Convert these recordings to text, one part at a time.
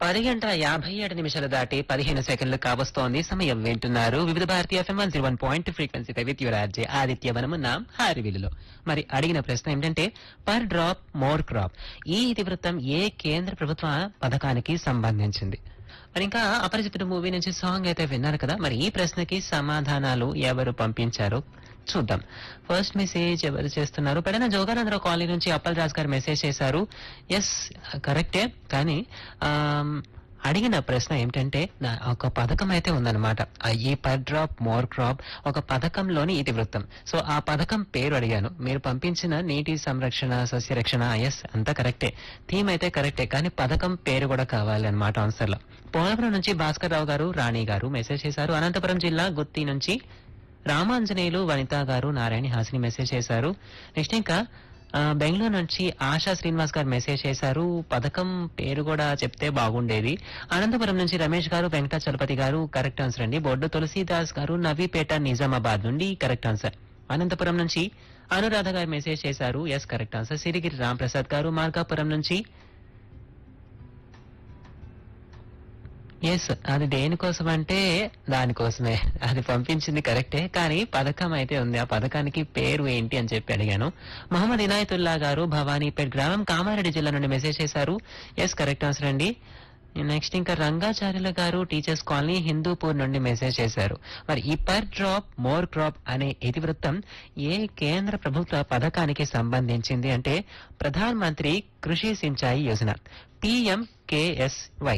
పది గంటల యాభై ఏడు నిమిషాలు దాటి పదిహేను సెకండ్లు కావస్తోంది సమయం వింటున్నారు Vividh Bharati FM one zero one point ఫ్రీక్వెన్సీపై విత్ యువర్ ఆర్జే ఆదిత్య వనమున్నాం హారివిలులో మరి అడిగిన ప్రశ్న ఏంటంటే పర్ డ్రాప్ మోర్ క్రాప్ ఈ ఇతివృత్తం ఏ కేంద్ర ప్రభుత్వ పథకానికి సంబంధించింది మరి ఇంకా అపరిచితుడు మూవీ నుంచి సాంగ్ అయితే విన్నారు కదా మరి ఈ ప్రశ్నకి సమాధానాలు ఎవరు పంపించారు చూద్దాం ఫస్ట్ మెసేజ్ ఎవరు చేస్తున్నారు పెడన జోగానందరావు కాలనీ నుంచి అప్పల్ రాజ్ గారు మెసేజ్ చేశారు ఎస్ కరెక్టే కానీ ఆమ్, అడిగిన ప్రశ్న ఏమిటంటే నా- ఒక పథకం అయితే ఉందన్నమాట ఆ ఈ పర్ డ్రాప్ మోర్ క్రాప్ ఒక పథకంలోని ఇతివృత్తం సో ఆ పథకం పేరు అడిగాను మీరు పంపించిన నీటి సంరక్షణ సస్యరక్షణ ఎస్ అంతా కరెక్టే థీమ్ అయితే కరెక్టే కానీ పథకం పేరు కూడా కావాలి అనమాట ఆన్సర్ లో పోలవరం నుంచి భాస్కర్ రావు గారు రాణి గారు మెసేజ్ చేశారు అనంతపురం జిల్లా గుత్తి నుంచి రామాంజనేయులు వనిత గారు నారాయణ హాసిని మెసేజ్ చేశారు నెక్స్ట్ ఇంకా ఆ, బెంగళూరు నుంచి ఆశా శ్రీనివాస్ గారు మెసేజ్ చేశారు పథకం పేరు కూడా చెప్తే బాగుండేది అనంతపురం నుంచి రమేష్ గారు వెంకట చలపతి గారు కరెక్ట్ ఆన్సర్ అండి బొడ్డు తులసీదాస్ గారు నవీపేట నిజామాబాద్ నుండి కరెక్ట్ ఆన్సర్ అనంతపురం నుంచి అనురాధ గారు మెసేజ్ చేశారు yes correct answer Sirigiri Ramprasad garu Markapuram నుంచి ఎస్ అది దేనికోసం అంటే దానికోసమే అది పంపించింది కరెక్టే కానీ పథకం అయితే ఉంది ఆ పథకానికి పేరు ఏంటి అని చెప్పి అడిగాను మహమ్మద్ ఇనాయతుల్లా గారు భవానీపేట్ గ్రామం కామారెడ్డి జిల్లా నుండి మెసేజ్ చేశారు ఎస్ కరెక్ట్ ఆన్సర్ అండి నెక్స్ట్ ఇంకా రంగాచార్యుల గారు టీచర్స్ కాలనీ హిందూపూర్ నుండి మెసేజ్ చేశారు మరి ఈ పర్ డ్రాప్ మోర్ క్రాప్ అనే ఇతివృత్తం ఏ కేంద్ర ప్రభుత్వ పథకానికి సంబంధించింది అంటే ప్రధాన్ మంత్రి కృషి సించాయి యోజన పిఎంకేఎస్వై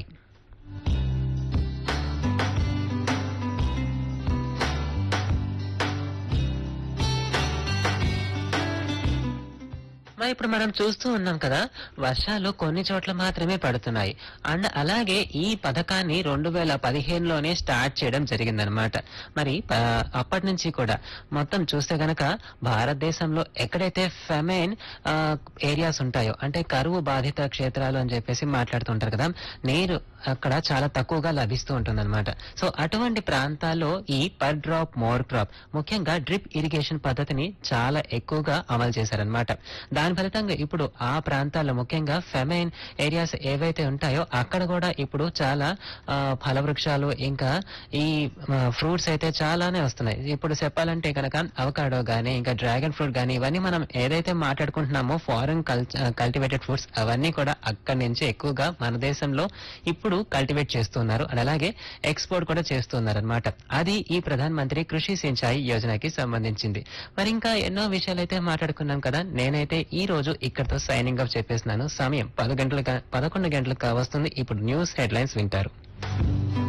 మరి ఇప్పుడు మనం చూస్తూ ఉన్నాం కదా వర్షాలు కొన్ని చోట్ల మాత్రమే పడుతున్నాయి అండ్ అలాగే ఈ పథకాన్ని రెండు వేల పదిహేనులోనే స్టార్ట్ చేయడం జరిగిందనమాట మరి ఆ, అప్పటి నుంచి కూడా మొత్తం చూస్తే గనక భారతదేశంలో ఎక్కడైతే ఫెమైన్ ఏరియాస్ ఉంటాయో అంటే కరువు బాధిత క్షేత్రాలు అని చెప్పేసి మాట్లాడుతుంటారు కదా నీరు అక్కడ చాలా తక్కువగా లభిస్తూ ఉంటుందన్నమాట సో అటువంటి ప్రాంతాల్లో ఈ పర్ డ్రాప్ మోర్ క్రాప్ ముఖ్యంగా డ్రిప్ ఇరిగేషన్ పద్ధతిని చాలా ఎక్కువగా అమలు చేశారనమాట దాని ఫలితంగా ఇప్పుడు ఆ ప్రాంతాల్లో ముఖ్యంగా ఫెమైన్ ఏరియాస్ ఏవైతే ఉంటాయో అక్కడ కూడా ఇప్పుడు చాలా ఆ, ఫల వృక్షాలు ఇంకా ఈ ఫ్రూట్స్ అయితే చాలానే వస్తున్నాయి ఇప్పుడు చెప్పాలంటే కనుక అవకాడో గానీ ఇంకా డ్రాగన్ ఫ్రూట్ గానీ ఇవన్నీ మనం ఏదైతే మాట్లాడుకుంటున్నామో ఫారెన్ కల్టివేటెడ్ ఫ్రూట్స్ అవన్నీ కూడా అక్కడి నుంచి ఎక్కువగా మన దేశంలో ఇప్పుడు కల్టివేట్ చేస్తున్నారు అండ్ అలాగే ఎక్స్పోర్ట్ కూడా చేస్తున్నారు అనమాట అది ఈ ప్రధాన మంత్రి కృషి సించాయి యోజనకి సంబంధించింది మరి ఇంకా ఎన్నో విషయాలు అయితే మాట్లాడుకున్నాం కదా నేనైతే ఈ రోజు ఇక్కడతో సైనింగ్ ఆఫ్ చెప్పేస్తున్నాను సమయం పది గంటలకు పదకొండు గంటలకు కావస్తుంది ఇప్పుడు న్యూస్ హెడ్లైన్స్ వింటారు